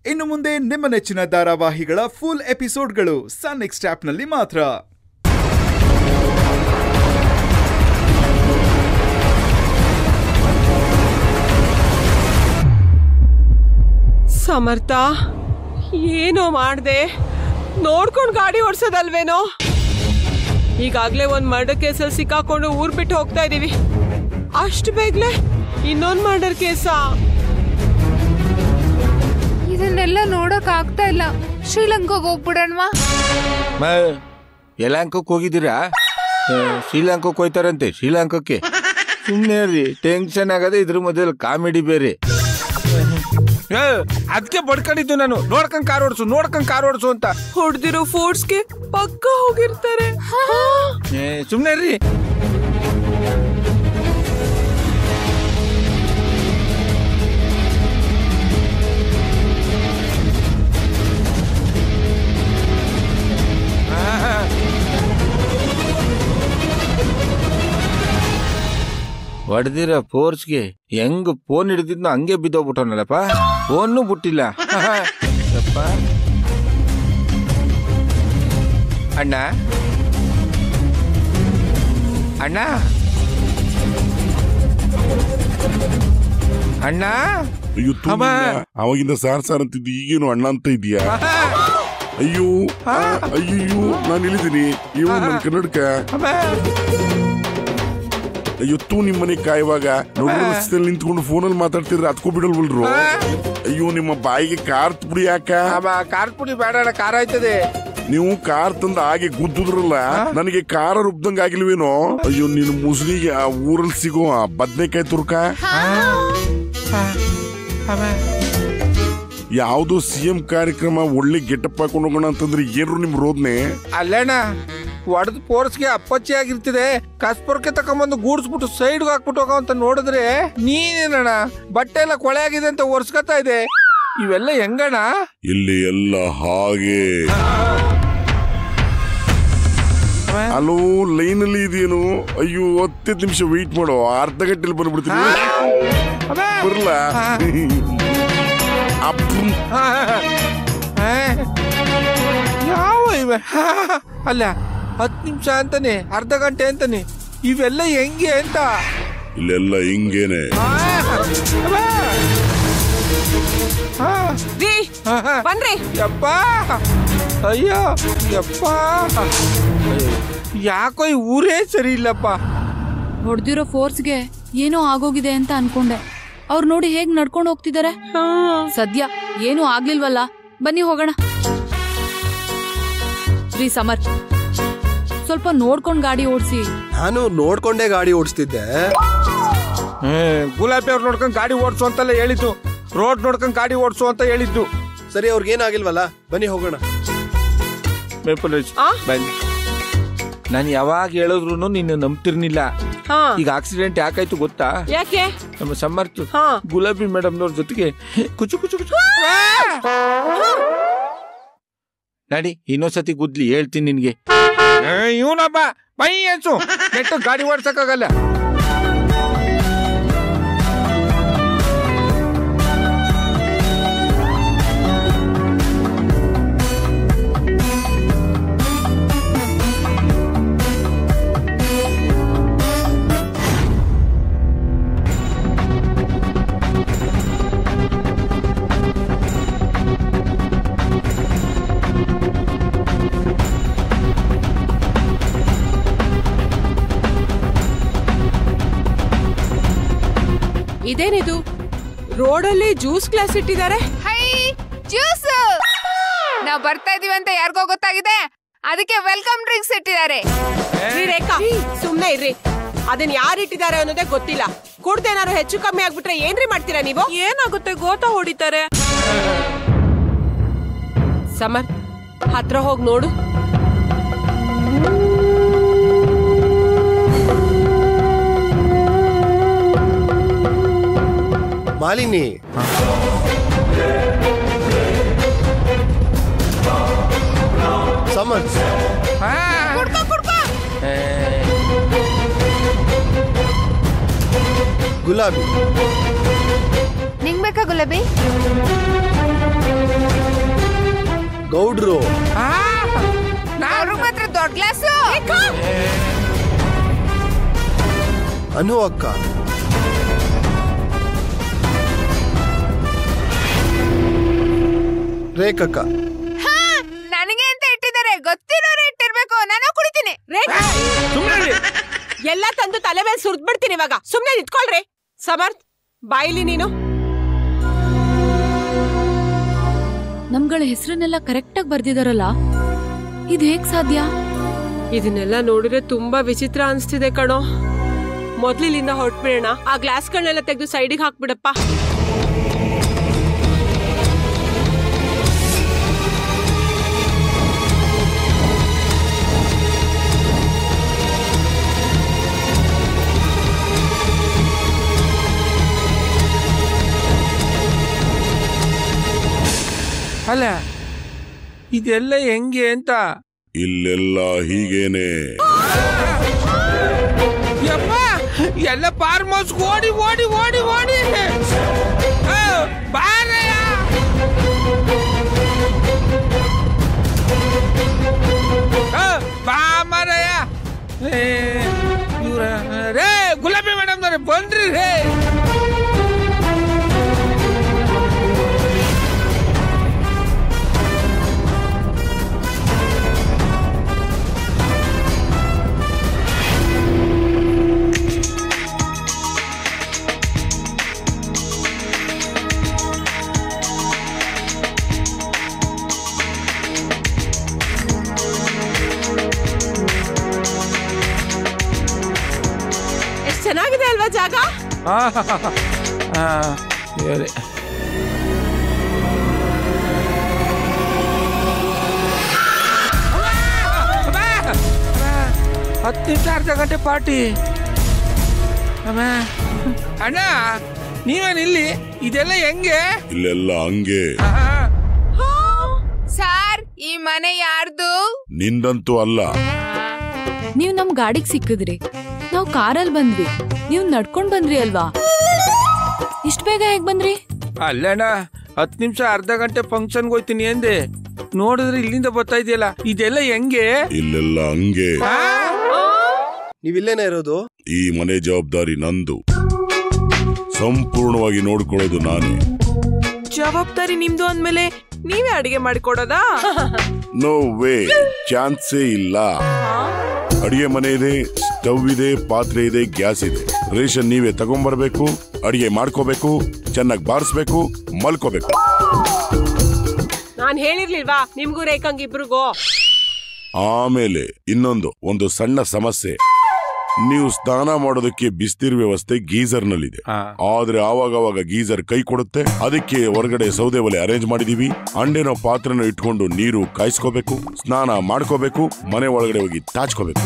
ಇನ್ನು ಮುಂದೆ ನಿಮ್ಮ ನೆಚ್ಚಿನ ಧಾರಾವಾಹಿಗಳ ಫುಲ್ ಎಪಿಸೋಡ್ಗಳು ಸನ್ ನೆಕ್ಸ್ಟ್ ಆಪ್ನಲ್ಲಿ ಮಾತ್ರ ಸಮರ್ಥ ಏನೋ ಮಾಡ್ದೆ ನೋಡ್ಕೊಂಡು ಗಾಡಿ ಓಡ್ಸೋದಲ್ವೇನೋ ಈಗಾಗ್ಲೇ ಒಂದ್ ಮರ್ಡರ್ ಕೇಸಲ್ಲಿ ಸಿಕ್ಕಾಕೊಂಡು ಊರ್ ಬಿಟ್ಟು ಹೋಗ್ತಾ ಇದೀವಿ ಅಷ್ಟು ಬೇಗ್ಲೆ ಇನ್ನೊಂದ್ ಮರ್ಡರ್ ಕೇಸಾ ಇದನ್ನೆಲ್ಲ ನೋಡಕ್ ಆಗ್ತಾ ಇಲ್ಲ ಶ್ರೀಲಂಕಾಗ್ ಹೋಗ್ಬಿಡಣ್ವಾ ಯಲಾಂಕಕ್ಕೆ ಹೋಗಿದ್ದೀರಾ ಆ, ಶ್ರೀಲಂಕಕ್ಕೆ ಹೋಯ್ತಾರಂತೆ ಶ್ರೀಲಂಕಕ್ಕೆ ಸುಮ್ಮನೆ ರೀ ಟೆನ್ಷನ್ ಆಗದೆ ಇದ್ರ ಮಧ್ಯದಲ್ಲಿ ಕಾಮಿಡಿ ಬೇರೆ ಅದಕ್ಕೆ ಬಡ್ಕೊಂಡಿದ್ದು ನಾನು ನೋಡ್ಕೊಂಡ್ ಕಾರ್ ಓಡಿಸು ನೋಡ್ಕೊಂಡ್ ಕಾರ್ ಓಡಿಸು ಅಂತ ಹೊಡ್ದಿರೋ ಫೋರ್ಸ್ಗೆ ಪಕ್ಕ ಹೋಗಿರ್ತಾರೆ ಸುಮ್ಮನೆ ರೀ ಹೊಡೆದಿರೋ ಫೋರ್ಸ್ಗೆ ಹೆಂಗ್ ಫೋನ್ ಹಿಡಿದಿದ್ನೋ ಹಂಗೆ ಬಿದ್ದೋಗ್ಬಿಟ್ಟವನಲ್ಲಪ್ಪ ಫೋನ್ನು ಬಿಟ್ಟಿಲ್ಲ ಯಪ್ಪ. ಅಣ್ಣ ಅಣ್ಣ ಅಣ್ಣ ಅಯ್ಯೋ ತು ಅಮ್ಮ. ನಿನ್ನ. ಅವಾಗಿಂದ ಸಾರ್ ಸಾರ್ ಅಂತಿದ್ದು ಈಗೇನು ಅಣ್ಣ ಅಂತ ಇದೀಯಾ ಅಯ್ಯೋ ಅಯ್ಯೋ ನಾನು ಇಳಿದೀನಿ ಇವು ನನ್ ಕನ್ನಡಕ ಅಮ್ಮ. ಅಯ್ಯೋ ತೂ ನಿಮ್ ಮನೆ ಕಾಯುವಾಗ ನೋಡ್ರಿ ರಸ್ತೆಯಲ್ಲಿ ನಿಂತ್ಕೊಂಡು ಫೋನಲ್ಲಿ ಮಾತಾಡ್ತಿದ್ರೆ ಅದಕ್ಕೂ ಬಿಡಲ್ವಲ್ರು ಅಯ್ಯೋ ನಿಮ್ಮ ಬಾಯಿಗೆ ಕಾರ್ ಬಿಡಿ ಯಾಕ ಅಮ್ಮ ಕಾರ್ ಪುಡಿ ಬೇಡ ಅಣ್ಣ ಕಾರ್ ಆಯ್ತದೆ ನೀವು ಕಾರ್ ತಂದ ಹಾಗೆ ಗುದ್ದುದ್ರಲ್ಲ ನನಗೆ ಕಾರ ರುಬ್ದಂಗ ಆಗಿಲ್ವೇನೋ ಅಯ್ಯೋ ನೀನು ಮುಸ್ಲಿಗೆ ಆ ಊರಲ್ಲಿ ಸಿಗೋ ಆ ಬದ್ನೆಕಾಯಿ ತುರ್ಕ ಯಾವ್ದೋ ಸಿಎಂ ಕಾರ್ಯಕ್ರಮ ಒಳ್ಳೆ ಗೆಟಪ್ ಹಾಕೊಂಡು ಹೋಗೋಣ ಅಂತಂದ್ರೆ ಏನ್ರು ನಿಮ್ ರೋದ್ನೆ ಅಲ್ಲಣ್ಣ ಹೊಡೆದ್ ಫೋರ್ಸ್ಗೆ ಅಪ್ಪಚ್ಚಿ ಆಗಿರ್ತದೆ ಕಸ್ಪರ್ಕೆ ತಕೊಂಬಂದು ಗೂಡ್ಸ್ಬಿಟ್ಟು ಸೈಡ್ಗೆ ಹಾಕ್ಬಿಟ್ಟು ಹೋಗೋ ಅಂತ ನೋಡಿದ್ರೆ ನೀನೇನಣ್ಣ ಬಟ್ಟೆ ಎಲ್ಲ ಕೊಳೆ ಆಗಿದೆ ಅಂತ ಒರ್ಸ್ಕೊತಾ ಇದೆ ಇವೆಲ್ಲ ಹೆಂಗಣ್ಣ ಇಲ್ಲಿ ಎಲ್ಲ ಹಾಗೆ ಅಲೋ ಲೈನ್ ಅಲ್ಲಿ ಇದೆಯೇನು ಅಯ್ಯೋ ಹತ್ತತ್ತು ನಿಮಿಷ ವೆಯ್ಟ್ ಮಾಡೋ ಅರ್ಧ ಗಂಟೆಲಿ ಬಂದ್ಬಿಡ್ತೀನಿ ಬರ್ಲ ಅಪ್ಪು ಯಾವ ಇವೆ ಅಲ್ಲ ಹತ್ತು ನಿಮಿಷ ಅಂತಾನೆ ಅರ್ಧ ಗಂಟೆ ಅಂತಾನೆ ಇವೆಲ್ಲ ಹೆಂಗೆ ಅಂತ ಇಲ್ಲೆಲ್ಲ ಹಿಂಗೇನೆ ರೀ ಬನ್ರಿ ಯಪ್ಪ ಅಯ್ಯೋ ಯಪ್ಪ ಯಾಕೋ ಈ ಊರೇ ಸರಿ ಇಲ್ಲಪ್ಪ ಹೊಡೆದಿರೋ ಫೋರ್ಸ್ಗೆ ಏನೋ ಆಗೋಗಿದೆ ಅಂತ ಅನ್ಕೊಂಡೆ ಅವ್ರು ನೋಡಿ ಹೇಗ್ ನಡ್ಕೊಂಡು ಹೋಗ್ತಿದ್ದಾರೆ ಸದ್ಯ ಏನೂ ಆಗ್ಲಿಲ್ವಲ್ಲ ಬನ್ನಿ ಹೋಗೋಣ ರೀ ಸಮರ್ ಸ್ವಲ್ಪ ನೋಡ್ಕೊಂಡ್ ಗಾಡಿ ಓಡಿಸಿ ನಾನು ನೋಡ್ಕೊಂಡೇ ಗಾಡಿ ಓಡಿಸ್ತಿದ್ದೆ ಗುಲಾಬಿ ಅವ್ರು ನೋಡ್ಕೊಂಡ್ ಗಾಡಿ ಓಡಿಸು ಅಂತೆಲ್ಲ ಹೇಳಿದ್ದು ರೋಡ್ ನೋಡ್ಕೊಂಡ್ ಗಾಡಿ ಓಡಿಸು ಅಂತ ಹೇಳಿದ್ದು ಸರಿ ಅವ್ರಿಗೇನಾಗಿಲ್ವಲ್ಲ ಬನ್ನಿ ಹೋಗೋಣ ಮೇಪಲ್ ರಿಚ್ ಆ? ಬನ್ನಿ ನಾನು ಯಾವಾಗ ಹೇಳಿದ್ರು ನೀನು ನಂಬ್ತಿರ್ನಿಲ್ಲ ಹಾ ಈಗ ಆಕ್ಸಿಡೆಂಟ್ ಯಾಕಾಯ್ತು ಗೊತ್ತಾ ಯಾಕೆ ನಮ್ಮ ಸಮರ್ಥ ಹಾ. ಗುಲಾಬಿ ಮೇಡಮ್ನವ್ರ ಜೊತೆಗೆ ಕುಚು ಕುಚು ಕುಚು ನಡಿ ಇನ್ನೊಂದ್ಸತಿ ಗುದ್ಲಿ ಹೇಳ್ತೀನಿ ನಿನ್ಗೆ ಇವನಪ್ಪ ಬೈ ಅನ್ಸು ನೆಟ್ಟು ಗಾಡಿ ಓಡ್ಸಕ್ಕಾಗಲ್ಲ ಇದೇನಿದು ರೋಡಲ್ಲಿ ಜ್ಯೂಸ್ ಗ್ಲಾಸ್ ಇಟ್ಟಿದ್ದಾರೆ ಹೈ ಜ್ಯೂಸ್ ನಾವ್ ಬರ್ತಾ ಇದೀವಿ ಅಂತ ಯಾರಿಗೋ ಗೊತ್ತಾಗಿದೆ ಅದಕ್ಕೆ ವೆಲ್ಕಮ್ ಡ್ರಿಂಕ್ಸ್ ಇಟ್ಟಿದ್ದಾರೆ ರೀ ರೇಖಾ ಸುಮ್ನೆ ಇರ್ರಿ ಅದನ್ನ ಯಾರು ಇಟ್ಟಿದ್ದಾರೆ ಅನ್ನೋದೇ ಗೊತ್ತಿಲ್ಲ ಕುಡ್ದೇನಾದ್ರು ಹೆಚ್ಚು ಕಮ್ಮಿ ಆಗ್ಬಿಟ್ರೆ ಏನ್ರಿ ಮಾಡ್ತೀರಾ ನೀವು ಏನಾಗುತ್ತೆ ಗೋತಾ ಹೊಡಿತಾರೆ ಸಮರ್ ಹತ್ರ ಹೋಗಿ ನೋಡು ಮಾಲಿನಿ ಸಮರ್ ಗುಲಾಬಿ ನಿಂಗ್ ಬೇಕಾ ಗುಲಾಬಿ ಗೌಡ್ರು ಆ, ನಾ- ಅವ್ರಿಗೆ ಮಾತ್ರ ದೊಡ್ಡ ಗ್ಲಾಸು ಅನು ಅಕ್ಕ ರೇಖಕ್ಕ ನನಗೆ ಅಂತ ಇಟ್ಟಿದ್ದಾರೆ ಗೊತ್ತಿರೋರು ಇಟ್ಟಿರ್ಬೇಕು ನಾನು ಕುಡಿತೀನಿ ಸುಮ್ನೆ ಇರಿ. ಎಲ್ಲ ತಂದು ತಲೆ ಮೇಲೆ ಸುರ್ದ್ ಬಿಡ್ತೀನಿ ಇವಾಗ ಸುಮ್ನೆ ನಿಂತ್ಕೊಳ್ರಿ ಸಮರ್ಥ್ ಬಾಯಿಲಿ ನೀನು ನಮ್ಗಳ ಹೆಸರನ್ನೆಲ್ಲ ಕರೆಕ್ಟಾಗಿ ಬರ್ದಿದಾರಲ್ಲ ಇದ್ ಹೇಗ್ ಸಾಧ್ಯ ಇದನ್ನೆಲ್ಲ ನೋಡಿದ್ರೆ ತುಂಬಾ ವಿಚಿತ್ರ ಅನ್ಸ್ತಿದೆ ಕಣೋ ಮೊದ್ಲಿಲ್ಲಿಂದ ಹೊರಟ್ಬಿಡೋಣ ಆ ಗ್ಲಾಸ್ಗಳನ್ನೆಲ್ಲ ತೆಗೆದು ಸೈಡಿಗೆ ಹಾಕ್ಬಿಡಪ್ಪ ಅಲ್ಲ ಇದೆಲ್ಲ ಹೆಂಗೆ ಅಂತ ಇಲ್ಲೆಲ್ಲ ಹೀಗೇನೆ ಯಪ್ಪ ಎಲ್ಲ ಫಾರ್ಮ್ ಹೌಸ್ ಓಡಿ ಓಡಿ ಓಡಿ ಓಡಿ ಆ, ಬಾರಯ್ಯ ಆ, ಬಾ ಮಾರಯ್ಯ ಏ, ಇವ್ರ ರೇ ಗುಲಾಬಿ ಮೇಡಮ್ ಬಂದ್ರಿ ರೇ ಎಷ್ಟ್ ಚೆನ್ನಾಗಿದೆ ಅಲ್ವಾ ಜಾಗ ಆ, ಆ, ಹೇಳಿ. ಅಮ್ಮ, ಅಮ್ಮ, ಹತ್ತು ನಿಮಿಷ ಅರ್ಧ ಗಂಟೆ ಪಾರ್ಟಿ ಅಮ್ಮ, ಅಣ್ಣ ನೀವೇನ್ ಇಲ್ಲಿ ಇದೆಲ್ಲ ಹೆಂಗೆ ಇಲ್ಲೆಲ್ಲ ಹಂಗೆ ಆ, ಸಾರ್ ಈ ಮನೆ ಯಾರ್ದು ನಿಂದಂತೂ ಅಲ್ಲ ನೀವ್ ನಮ್ ಗಾಡಿಗ್ ಸಿಕ್ಕಿದ್ರಿ ನಾವ್ ಕಾರಲ್ಲಿ ಬಂದ್ವಿ ನೀವ್ ನಡ್ಕೊಂಡ್ ಬಂದ್ರಿ ಅಲ್ವಾ ಇಷ್ಟ್ ಬೇಗ ಹೇಗ್ ಬಂದ್ರಿ ಅಲ್ಲಣ್ಣ ಹತ್ತು ನಿಮಿಷ ಅರ್ಧ ಗಂಟೆ ಫಂಕ್ಷನ್ಗೆ ಹೋಯ್ತೀನಿ ಎಂದೆ ನೋಡಿದ್ರೆ ಇಲ್ಲಿಂದ ಬರ್ತಾ ಇದೆಯಲ್ಲ ಇದೆಲ್ಲ ಹೆಂಗೆ ಇಲ್ಲೆಲ್ಲ ಹಂಗೆ ಆ? ನೀವಿಲ್ಲೇನ ಇರೋದು ಈ ಮನೆ ಜವಾಬ್ದಾರಿ ನಂದು ಸಂಪೂರ್ಣವಾಗಿ ನೋಡ್ಕೊಳ್ಳೋದು ನಾನೇ ಜವಾಬ್ದಾರಿ ನಿಮ್ದು ಅಂದ್ಮೇಲೆ ನೀವೇ ಅಡಿಗೆ ಮಾಡಿಕೊಡೋದಾ ನೋ ವೇ ಚಾನ್ಸೇ ಇಲ್ಲ ಅಡಿಗೆ ಮನೆ ಇದೆ ಸ್ಟವ್ ಇದೆ ಪಾತ್ರೆ ಇದೆ ಗ್ಯಾಸ್ ಇದೆ ರೇಷನ್ ನೀವೇ ತಗೊಂಡ್ಬರ್ಬೇಕು ಅಡಿಗೆ ಮಾಡ್ಕೋಬೇಕು ಚೆನ್ನಾಗಿ ಬಾರಿಸ್ಬೇಕು ಮಲ್ಕೋಬೇಕು ನಾನ್ ಹೇಳಿರ್ಲಿಲ್ವಾ ನಿಮ್ಗೂ ರೇಖಂಗ್ ಇಬ್ರಿಗೂ ಆಮೇಲೆ ಇನ್ನೊಂದು ಒಂದು ಸಣ್ಣ ಸಮಸ್ಯೆ ನೀವು ಸ್ನಾನ ಮಾಡೋದಕ್ಕೆ ಬಿಸ್ನೀರ್ ವ್ಯವಸ್ಥೆ ಗೀಸರ್ ನಲ್ಲಿದೆ ಆ. ಆದ್ರೆ ಆವಾಗ ಅವಾಗ ಗೀಸರ್ ಕೈ ಕೊಡುತ್ತೆ ಅದಕ್ಕೆ ಹೊರಗಡೆ ಸೌದೆ ಒಲೆ ಅರೇಂಜ್ ಮಾಡಿದೀವಿ ಅಂಡೆನೋ ಪಾತ್ರೆನ ಇಟ್ಕೊಂಡು ನೀರು ಕಾಯಿಸ್ಕೋಬೇಕು ಸ್ನಾನ ಮಾಡ್ಕೋಬೇಕು ಮನೆ ಒಳಗಡೆ ಹೋಗಿ ತಾಚ್ಕೋಬೇಕು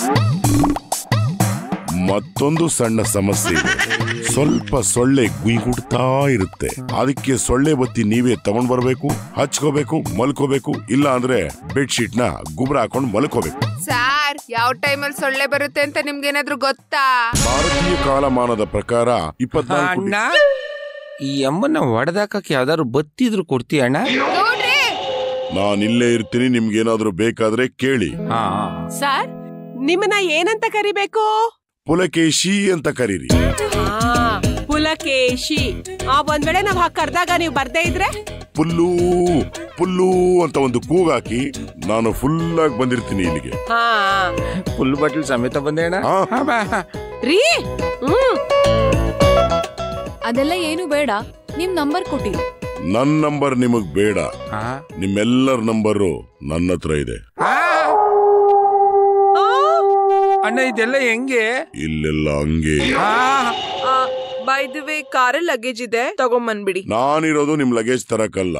ಮತ್ತೊಂದು ಸಣ್ಣ ಸಮಸ್ಯೆ ಇದೆ ಸ್ವಲ್ಪ ಸೊಳ್ಳೆ ಗುಯ್ಗುಡ್ತಾ ಇರುತ್ತೆ ಅದಕ್ಕೆ ಸೊಳ್ಳೆ ಬತ್ತಿ ನೀವೇ ತಗೊಂಡ್ ಬರ್ಬೇಕು ಹಚ್ಕೋಬೇಕು ಮಲ್ಕೋಬೇಕು ಇಲ್ಲ ಅಂದ್ರೆ ಬೆಡ್ಶೀಟ್ ನ ಗುಬ್ರ ಹಾಕೊಂಡು ಮಲ್ಕೋಬೇಕು ಸಾರ್ ಯಾವ ಟೈಮಲ್ಲಿ ಸೊಳ್ಳೆ ಬರುತ್ತೆ ಅಂತ ನಿಮ್ಗೇನಾದ್ರೂ ಗೊತ್ತಾ ಭಾರತೀಯ ಕಾಲಮಾನದ ಪ್ರಕಾರ ಇಪ್ಪತ್ನಾಲ್ಕು ಅಣ್ಣ ಈ ಅಮ್ಮನ ಹೊಡೆದಾಕಕ್ಕೆ ಯಾವ್ದಾದ್ರು ಬತ್ತಿದ್ರು ಕೊಡ್ತೀಯ ಅಣ್ಣ ನೋಡ್ರಿ ನಾನು ಇಲ್ಲೇ ಇರ್ತೀನಿ ನಿಮ್ಗೇನಾದ್ರೂ ಬೇಕಾದ್ರೆ ಕೇಳಿ ಹಾ ಸರ್ ನಿಮ್ಮನ್ನ ಏನಂತ ಕರಿಬೇಕು ಪುಲಕೇಶಿ ಅಂತ ಕರೀರಿ ಆ, ಪುಲಕೇಶಿ ಆ ಒಂದ್ ವೇಳೆ ನಾವ್ ಹಾಕ್ ಕರ್ದಾಗ ನೀವು ಬರ್ದೇ ಇದ್ರೆ ಪುಲ್ಲು ಪುಲ್ಲು ಅಂತ ಒಂದು ಕೂಗಾಕಿ ನಾನು ಫುಲ್ ಆಗಿ ಬಂದಿರ್ತೀನಿ ಇಲ್ಲಿಗೆ ಹಾ ಫುಲ್ ಬಾಟಲ್ ಸಮೇತ ಬಂದೆ ಅಣ್ಣ ಹಾ. ಹಾ, ಬಾ. ರೀ ಹ್ಮ್ ಅದೆಲ್ಲ ಏನು ಬೇಡ ನಿಮ್ ನಂಬರ್ ಕೊಟ್ಟಿ ನನ್ ನಂಬರ್ ನಿಮಗ್ ಬೇಡ ಹಾ. ನಿಮ್ಮೆಲ್ಲರ ನಂಬರು ನನ್ನ ಹತ್ರ ಇದೆ ಆ. ಅಣ್ಣ ಇದೆಲ್ಲ ಹೆಂಗೆ ಇಲ್ಲೆಲ್ಲ ಹಂಗೆ ಆ. ಬೈ ದ ವೇ ಕಾರಲ್ಲಿ ಲಗೇಜ್ ಇದೆ ತಗೊಂಬಂದ್ಬಿಡಿ ನಾನಿರೋದು ನಿಮ್ ಲಗೇಜ್ ತರಕಲ್ಲ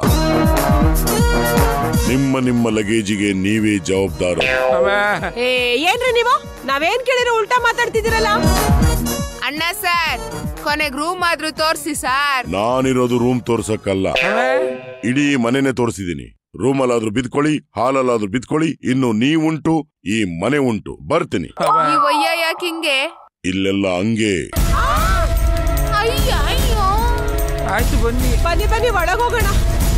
ನಿಮ್ಮ ನಿಮ್ಮ ಲಗೇಜಿಗೆ ನೀವೇ ಜವಾಬ್ದಾರ ಅಮ್ಮ. ಏ ಏನ್ರಿ ನೀವು ನಾವೇನ್ ಕೇಳಿರೋ ಉಲ್ಟಾ ಮಾತಾಡ್ತಿದ್ದೀರಲ್ಲ ಅಣ್ಣ ಸರ್ ಕೊನೆಗ್ ರೂಮ್ ಆದ್ರೂ ತೋರ್ಸಿ ಸಾರ್ ನಾನಿರೋದು ರೂಮ್ ತೋರ್ಸಕ್ಕಲ್ಲ ಅಮ್ಮ. ಇಡೀ ಮನೆನೆ ತೋರಿಸಿದೀನಿ ರೂಮಲ್ಲಾದ್ರೂ ಬಿದ್ಕೊಳ್ಳಿ ಹಾಲಲ್ಲಾದ್ರೂ ಬಿದ್ಕೊಳ್ಳಿ ಇನ್ನು ನೀವುಂಟು ಈ ಮನೆ ಉಂಟು ಬರ್ತೀನಿ ಈ ಒಯ್ಯ ಯಾಕೆ ಹಿಂಗೆ ಇಲ್ಲೆಲ್ಲ ಹಂಗೆ ಅಯ್ಯ ಅಯ್ಯೋ ಆಯ್ತು ಬನ್ನಿ ಬನ್ನಿ ಬನ್ನಿ ಒಳಗೋಗೋಣ